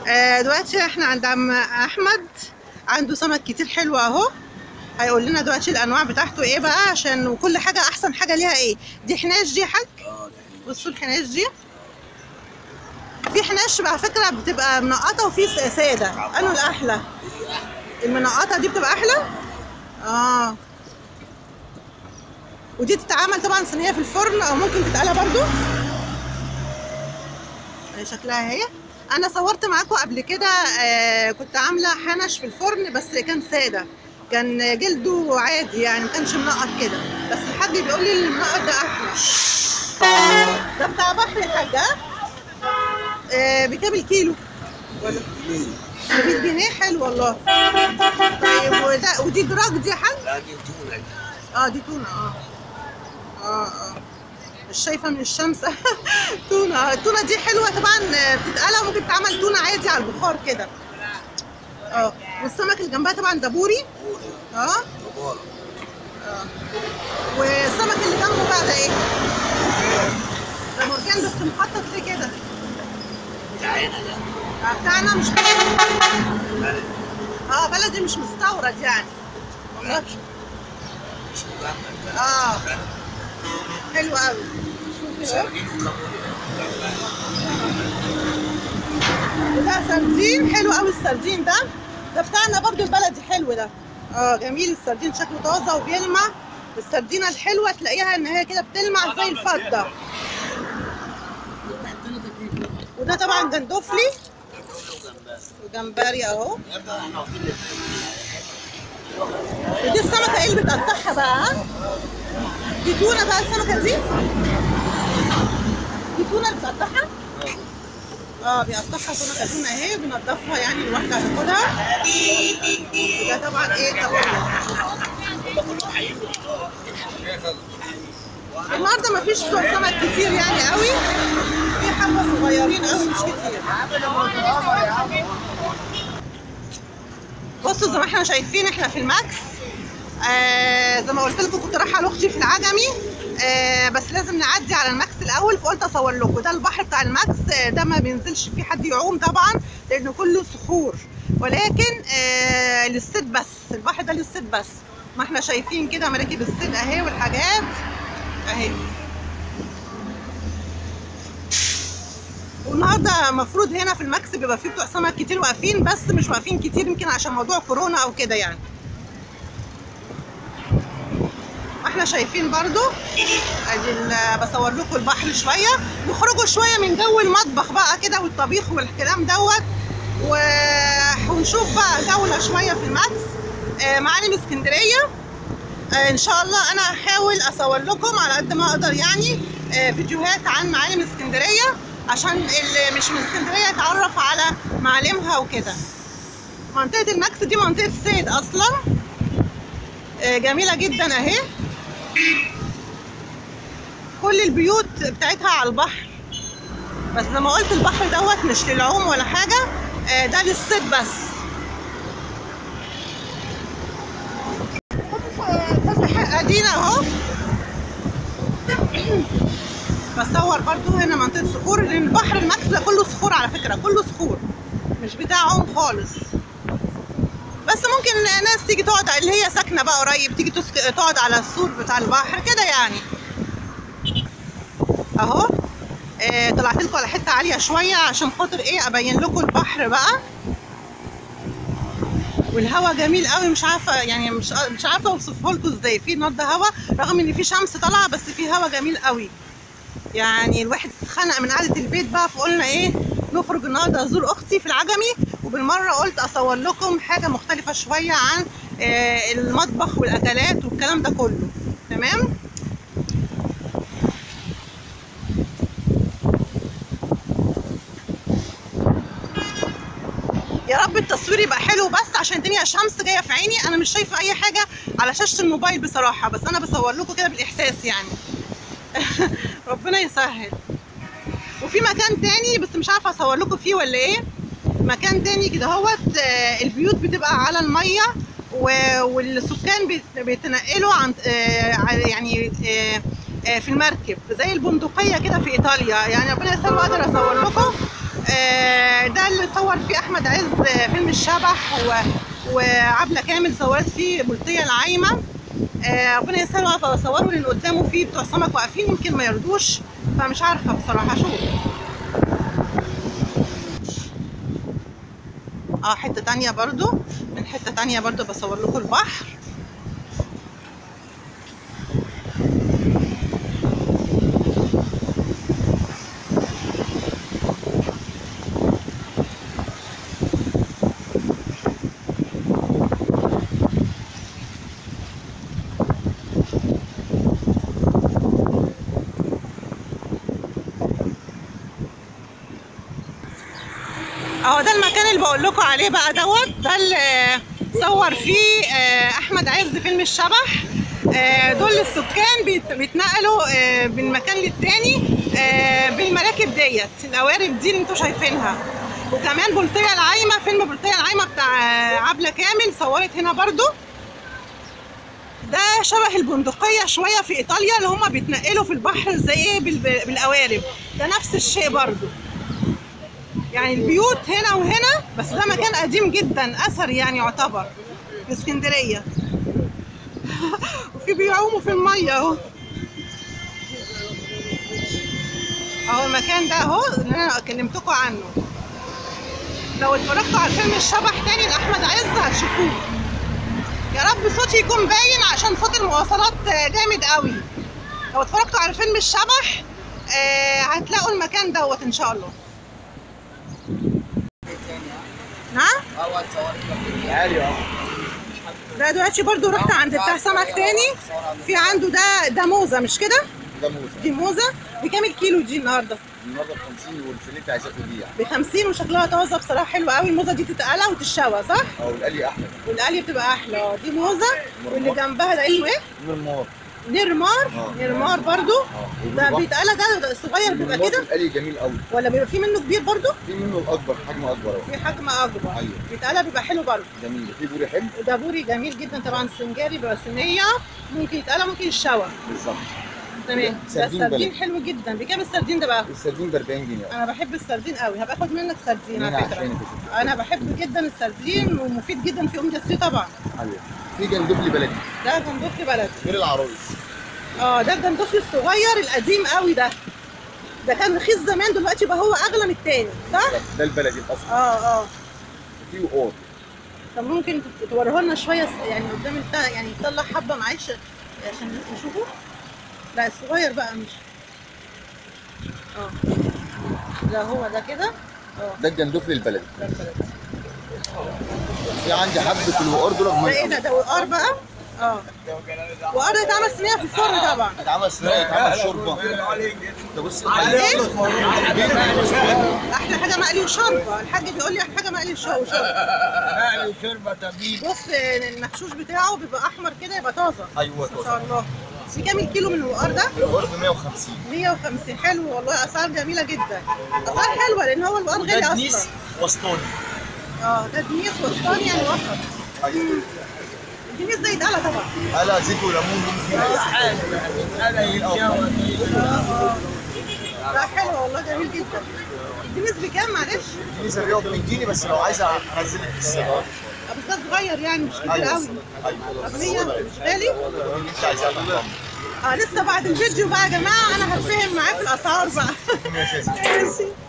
آه، دلوقتي احنا عند عم احمد عنده سمك كتير حلو اهو هيقول لنا دلوقتي الانواع بتاعته ايه بقى عشان وكل حاجه احسن حاجه ليها ايه دي حناش دي يا حاج اه ده حلو. بصوا الحناش دي في حناش على فكره بتبقى منقطه وفي س- ساده انه الاحلى المنقطه دي بتبقى احلى اه ودي تتعمل طبعا صينيه في الفرن او ممكن تتقلى برضو هي شكلها هي انا صورت معاكم قبل كده آه كنت عامله حنش في الفرن بس كان ساده كان جلده عادي يعني ما كانش منقط كده بس الحاج بيقول لي المنقط ده احلى ده بتاع بحر يا حاج ها؟ آه بكام الكيلو ولا ليه؟ 100 جنيه حلو والله طيب وده ودي دراج دي يا حاج لا دي تونه دي. اه دي تونه اه اه اه مش شايفه من الشمس تونه التونه دي حلوه طبعا آه، بتتقلى وممكن تعمل تونه عادي على البخار كده اه والسمك اللي جنبها طبعا ده بوري تونه اه كباره اه والسمك اللي جنبه بقى ده ايه؟ ده مرجان بس مخطط ليه كده بتاعنا ده آه، بتاعنا مش بلد اه بلدي مش مستورد يعني والله مش مجمد بلد. اه بلد. حلو قوي شوف كده سردين وكابوريا. وده سردين حلو قوي السردين ده ده بتاعنا برضو البلدي حلو ده اه جميل السردين شكله طازه وبيلمع السردينه الحلوه تلاقيها ان هي كده بتلمع زي الفضه وده طبعا جندوفلي وجمبري اهو يبقى احنا واخدين ودي السمكه ايه اللي بتقطعها بقى ها؟ دي تونه بقى السمكه دي دي تونه اللي بتقطعها اه بيقطعها تونه كتونه اهي بنضفها يعني الواحده هتاخدها وده طبعا ايه كابوريا النهارده مفيش سمك كتير يعني قوي في حبه صغيرين قوي مش كتير بصوا زي ما احنا شايفين احنا في الماكس آه زي ما قلت لكم كنت رايحه لاختي في العجمي آه بس لازم نعدي على الماكس الاول فقلت اصور لكم ده البحر بتاع الماكس آه ده ما بينزلش فيه حد يعوم طبعا لانه كله صخور ولكن آه للصيد بس البحر ده للصيد بس ما احنا شايفين كده مراكب الصيد اهي والحاجات اهي والنهارده المفروض هنا في الماكس بيبقى فيه بتوع سمك كتير واقفين بس مش واقفين كتير يمكن عشان موضوع كورونا او كده يعني احنا شايفين برضو ادي ال- بصور لكم البحر شويه نخرجوا شويه من جو المطبخ بقى كده والطبيخ والكلام دوت و... ونشوف بقى جوله شويه في الماكس آه، معالم اسكندريه آه، ان شاء الله انا هحاول اصور لكم على قد ما اقدر يعني آه، فيديوهات عن معالم اسكندريه عشان اللي مش من اسكندريه يتعرف على معالمها وكده منطقه الماكس دي منطقه صيد اصلا آه، جميله جدا اهي كل البيوت بتاعتها على البحر بس زي ما قلت البحر دوت مش للعوم ولا حاجه آه، ده للصيد بس ادينا اهو بصور برضو هنا منطقه صخور لان البحر الماكس ده كله صخور على فكره كله صخور مش بتاع عوم خالص بس ممكن ناس تيجي تقعد اللي هي ساكنه بقى قريب تيجي تسك... تقعد على السور بتاع البحر كده يعني اهو آه طلعت لكم على حته عاليه شويه عشان خاطر ايه ابين لكم البحر بقى والهواء جميل قوي مش عارفه يعني مش مش عارفه اوصفه لكم ازاي في النهارده هواء رغم ان في شمس طالعه بس في هواء جميل قوي يعني الواحد اتخنق من قعده البيت بقى فقلنا ايه نخرج النهارده ازور اختي في العجمي وبالمره قلت اصور لكم حاجه مختلفه شويه عن آه، المطبخ والاكلات والكلام ده كله تمام يا رب التصوير يبقى حلو بس عشان الدنيا شمس جايه في عيني انا مش شايفه اي حاجه على شاشه الموبايل بصراحه بس انا بصور لكم كده بالاحساس يعني ربنا يسهل وفي مكان تاني بس مش عارفه اصور لكم فيه ولا ايه مكان تاني كده هوت آه، البيوت بتبقى على الميه و- والسكان بيت- بيتنقلوا عن آه، على- يعني آه، آه، في المركب زي البندقيه كده في ايطاليا يعني ربنا يسهل واقدر اصور لكم آه، ده اللي صور فيه احمد عز آه، فيلم الشبح و... وعبله كامل صورت فيه بلطيه العايمه آه، ربنا يسهل صوروا لان قدامه فيه بتوع سمك واقفين يمكن ما يرضوش فمش عارفه بصراحه اشوف اه حته تانية برضو من حته تانية برضو بصور لكم البحر اهو ده المكان اللي بقول لكم عليه بقى دوت ده اللي صور فيه آه، احمد عز فيلم الشبح آه، دول السكان بيت- بيتنقلوا آه، من مكان للتاني آه، بالمراكب ديت القوارب دي اللي انتوا شايفينها وكمان بلطية العايمة فيلم بلطية العايمة بتاع آه، عبلة كامل صورت هنا برضو ده شبه البندقية شوية في إيطاليا اللي هما بيتنقلوا في البحر زي إيه بالب- بالقوارب ده نفس الشيء برضو يعني البيوت هنا وهنا بس ده مكان قديم جدا اثر يعني يعتبر في اسكندريه وفي بيعوموا في الميه اهو اهو المكان ده اهو اللي انا كلمتكم عنه لو اتفرجتوا على فيلم الشبح تاني لاحمد عز هتشوفوه يا رب صوتي يكون باين عشان صوت المواصلات آه، جامد قوي لو اتفرجتوا على فيلم الشبح آه، هتلاقوا المكان دوت ان شاء الله نعم اول صور عالي اه ده دلوقتي برضو رحت عند بتاع سمك تاني في عنده ده ده موزه مش كده ده موزه دي موزه بكام الكيلو دي النهارده النهارده ب 50 والفيليه عايزاكوا دي يعني ب 50 وشكلها طازه بصراحه حلوه قوي الموزه دي تتقلى وتتشوى صح او القلي احلى والقلي بتبقى احلى اه دي موزه واللي جنبها ده اسمه ايه من النار نرمار آه. نرمار برضو اه ده بيتقلى ده ده الصغير بيبقى كده القلي جميل قوي ولا بيبقى في منه كبير برضو في منه الاكبر حجم اكبر اهو في حجم اكبر أيوة. بيتقلى بيبقى حلو برضو جميل في بوري حلو ده بوري جميل جدا طبعا سنجاري بيبقى صينيه ممكن يتقلى ممكن يتشوى بالظبط تمام ده سردين السردين بلدي. حلو جدا بكام السردين ده بقى السردين ب 40 جنيه انا بحب السردين قوي هبقى اخد منك سردين هنا على عشان فكره كده انا بحب جدا السردين ومفيد جدا في اوميجا 3 طبعا ايوه في جندفلي بلدي ده جندوفلي بلدي غير العرايس اه ده الجندوفلي الصغير القديم قوي ده ده كان رخيص زمان دلوقتي بقى هو اغلى من التاني صح ده البلدي الاصلي اه اه في وقار طب ممكن توريه لنا شويه يعني قدام البتاع يعني يطلع حبه معلش عشان نشوفه لا الصغير بقى مش اه لا هو ده كده اه ده الجندفلي البلدي ده البلدي في عندي حبه الوقار دول ده ايه جمال ده ده وقار بقى اه وقار يتعمل صينيه في الفرن طبعا اتعمل صينيه اتعمل شوربه ده بص ايه احلى حاجه مقلي وشوربه الحاج بيقول لي احلى حاجه مقلي وش- وشوربه مقلي شوربه طبيب بص المحشوش بتاعه بيبقى احمر كده يبقى طازه ايوه ما شاء الله في كام الكيلو من الوقار ده الوقار ب 150 150 حلو والله اسعار جميله جدا اسعار حلوه لان هو الوقار غالي وده دنيس اصلا وسطاني اه ده دنيس وسطاني يعني وسط ايوه الدنيس ده يتقلى طبعا قلع زيت وليمون اه لا حلو والله جميل جدا الدنيس بكام معلش؟ دنيس الرياض من جيني بس لو عايزه انزلك في السعر آه، بس ده صغير يعني مش كبير ايوه قوي ايوه طب هي مش غالي؟ اللي انت عايزاه طبعاً. اه لسه بعد الفيديو بقى يا جماعه انا هتفهم معاه في الاسعار بقى ماشي يا ستي. ماشي